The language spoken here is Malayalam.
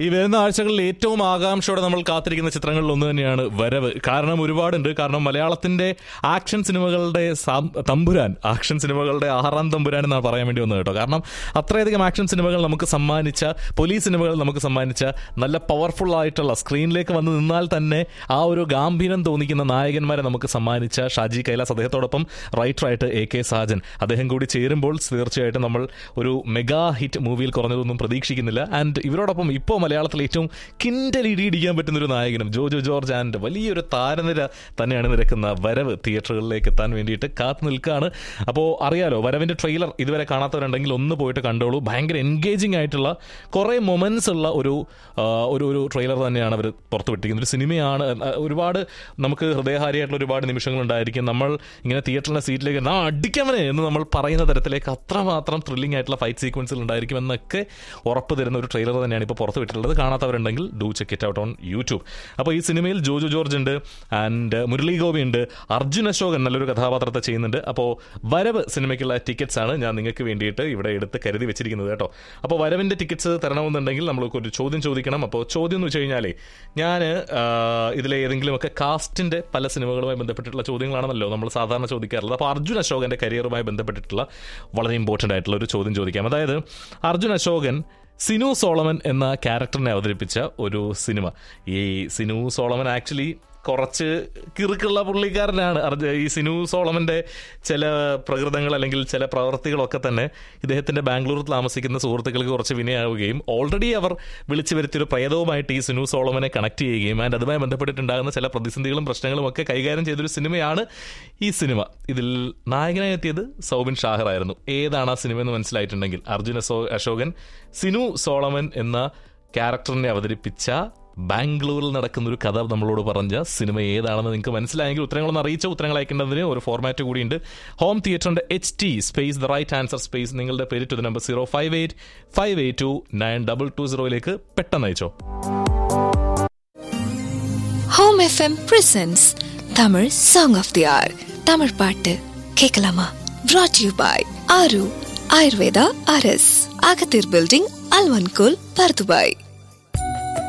ഈ വരുന്ന ആഴ്ചകളിൽ ഏറ്റവും ആകാംക്ഷയോടെ നമ്മൾ കാത്തിരിക്കുന്ന ചിത്രങ്ങളിൽ ഒന്ന് തന്നെയാണ് വരവ് കാരണം ഒരുപാടുണ്ട് കാരണം മലയാളത്തിന്റെ ആക്ഷൻ സിനിമകളുടെ സാം- തമ്പുരാൻ ആക്ഷൻ സിനിമകളുടെ ആറാം തമ്പുരാൻ എന്നാണ് പറയാൻ വേണ്ടി വന്നത് കേട്ടോ കാരണം അത്രയധികം ആക്ഷൻ സിനിമകൾ നമുക്ക് സമ്മാനിച്ച പോലീസ് സിനിമകൾ നമുക്ക് സമ്മാനിച്ച നല്ല പവർഫുൾ ആയിട്ടുള്ള സ്ക്രീനിലേക്ക് വന്ന് നിന്നാൽ തന്നെ ആ ഒരു ഗാംഭീര്യം തോന്നിക്കുന്ന നായകന്മാരെ നമുക്ക് സമ്മാനിച്ച ഷാജി കൈലാസ് അദ്ദേഹത്തോടൊപ്പം റൈറ്ററായിട്ട് എ കെ സാജൻ അദ്ദേഹം കൂടി ചേരുമ്പോൾ തീർച്ചയായിട്ടും നമ്മൾ ഒരു മെഗാ ഹിറ്റ് മൂവിയിൽ കുറഞ്ഞതൊന്നും പ്രതീക്ഷിക്കുന്നില്ല ആൻഡ് ഇവരോടൊപ്പം ഇപ്പോൾ മലയാളത്തിൽ ഏറ്റവും കിൻഡൽ ഇടിയിടിക്കാൻ പറ്റുന്ന ഒരു നായകനും ജോജോ ജോർജ് ആൻഡ് വലിയൊരു താരനിര തന്നെയാണ് നിരക്കുന്ന വരവ് തിയേറ്ററുകളിലേക്ക് എത്താൻ വേണ്ടിയിട്ട് കാത്തു നിൽക്കുകയാണ് അപ്പോൾ അറിയാലോ വരവിൻ്റെ ട്രെയിലർ ഇതുവരെ കാണാത്തവരുണ്ടെങ്കിൽ ഒന്ന് പോയിട്ട് കണ്ടോളൂ ഭയങ്കര എൻഗേജിങ് ആയിട്ടുള്ള കുറേ മൊമെന്റ്സ് ഉള്ള ഒരു ആ, ഒരു ഒരു ട്രെയിലർ തന്നെയാണ് അവർ പുറത്തുവിട്ടിരിക്കുന്നത് ഒരു സിനിമയാണ് ആ, ഒരുപാട് നമുക്ക് ഹൃദയഹാരിയായിട്ടുള്ള ഒരുപാട് നിമിഷങ്ങൾ ഉണ്ടായിരിക്കും നമ്മൾ ഇങ്ങനെ തിയേറ്ററിന്റെ സീറ്റിലേക്ക് നാ അടിക്കവനെ എന്ന് നമ്മൾ പറയുന്ന തരത്തിലേക്ക് അത്രമാത്രം ത്രില്ലിംഗ് ആയിട്ടുള്ള ഫൈറ്റ് സീക്വൻസുകൾ ഉണ്ടായിരിക്കും എന്നൊക്കെ ഉറപ്പ് തരുന്ന ഒരു ട്രെയിലർ തന്നെയാണ് ഇപ്പോൾ പുറത്ത് വിട്ടിട്ടുള്ളത് കാണാത്തവരുണ്ടെങ്കിൽ do check it out on YouTube അപ്പോൾ ഈ സിനിമയിൽ ജോജു ജോർജ് ഉണ്ട് ആൻഡ് മുരളി ഗോപി ഉണ്ട് അർജുൻ അശോകൻ നല്ലൊരു കഥാപാത്രത്തെ ചെയ്യുന്നുണ്ട് അപ്പോൾ വരവ് സിനിമയ്ക്കുള്ള ടിക്കറ്റ്സ് ആണ് ഞാൻ നിങ്ങൾക്ക് വേണ്ടിയിട്ട് ഇവിടെ എടുത്ത് കരുതി വെച്ചിരിക്കുന്നത് കേട്ടോ അപ്പോൾ വരവിൻ്റെ ടിക്കറ്റ്സ് തരണമെന്നുണ്ടെങ്കിൽ നമ്മൾക്ക് ഒരു ചോദ്യം ചോദിക്കണം അപ്പോൾ ചോദ്യം എന്ന് വെച്ച് കഴിഞ്ഞാലേ ഞാൻ ഇതിലെ ഏതെങ്കിലുമൊക്കെ കാസ്റ്റിൻ്റെ പല സിനിമകളുമായി ബന്ധപ്പെട്ടിട്ടുള്ള ചോദ്യങ്ങളാണല്ലോ നമ്മൾ സാധാരണ ചോദിക്കാറുള്ളത് അപ്പോൾ അർജുൻ അശോകൻ്റെ കരിയറുമായി ബന്ധപ്പെട്ടിട്ടുള്ള വളരെ ഇമ്പോർട്ടൻ്റ് ആയിട്ടുള്ള ഒരു ചോദ്യം ചോദിക്കാം അതായത് അർജുൻ അശോകൻ സിനു സോളമൻ എന്ന ക്യാരക്ടറിനെ അവതരിപ്പിച്ച ഒരു സിനിമ ഈ സിനു സോളമൻ ആക്ച്വലി കുറച്ച് കിറുക്കുള്ള പുള്ളിക്കാരനാണ് അർജ- ഈ സിനു സോളമന്റെ ചില പ്രകൃതങ്ങൾ അല്ലെങ്കിൽ ചില പ്രവൃത്തികളൊക്കെ തന്നെ ഇദ്ദേഹത്തിന്റെ ബാംഗ്ലൂരിൽ താമസിക്കുന്ന സുഹൃത്തുക്കൾക്ക് കുറച്ച് വിനയാവുകയും ഓൾറെഡി അവർ വിളിച്ചു വരുത്തിയൊരു പ്രേതവുമായിട്ട് ഈ സിനു സോളമനെ കണക്ട് ചെയ്യുകയും ആൻഡ് അതുമായി ബന്ധപ്പെട്ടിട്ടുണ്ടാകുന്ന ചില പ്രതിസന്ധികളും പ്രശ്നങ്ങളും ഒക്കെ കൈകാര്യം ചെയ്തൊരു സിനിമയാണ് ഈ സിനിമ ഇതിൽ നായകനായി എത്തിയത് സൗബിൻ ഷാഹർ ആയിരുന്നു ഏതാണ് ആ സിനിമ എന്ന് മനസ്സിലായിട്ടുണ്ടെങ്കിൽ അർജുന സോ അശോകൻ സിനു സോളമൻ എന്ന ക്യാരക്ടറിനെ അവതരിപ്പിച്ച ബാംഗ്ലൂരിൽ നടക്കുന്ന ഒരു കഥ നമ്മളോട് പറഞ്ഞ സിനിമ ഏതാണെന്ന് നിങ്ങൾക്ക് മനസ്സിലായെങ്കിൽ ഉത്തരങ്ങളൊന്ന് അറിയിച്ച ഉത്തരങ്ങൾ അയക്കേണ്ടതിന് ഒരു ഫോർമാറ്റ് കൂടിയുണ്ട് ഹോം തിയേറ്ററിന്റെ H T space the right answer space നിങ്ങളുടെ പേര് to number zero five eight five eight two nine double two സീറോയിലേക്ക് പെട്ടെന്ന് അയച്ചോ home FM presents Tamil song of the hour Tamil பாட்டு கேட்கலாமா brought you by Aaru Ayurveda அரஸ் அகத்தீர் பில்டிங் அல்வன்கோல் பர்துபாய்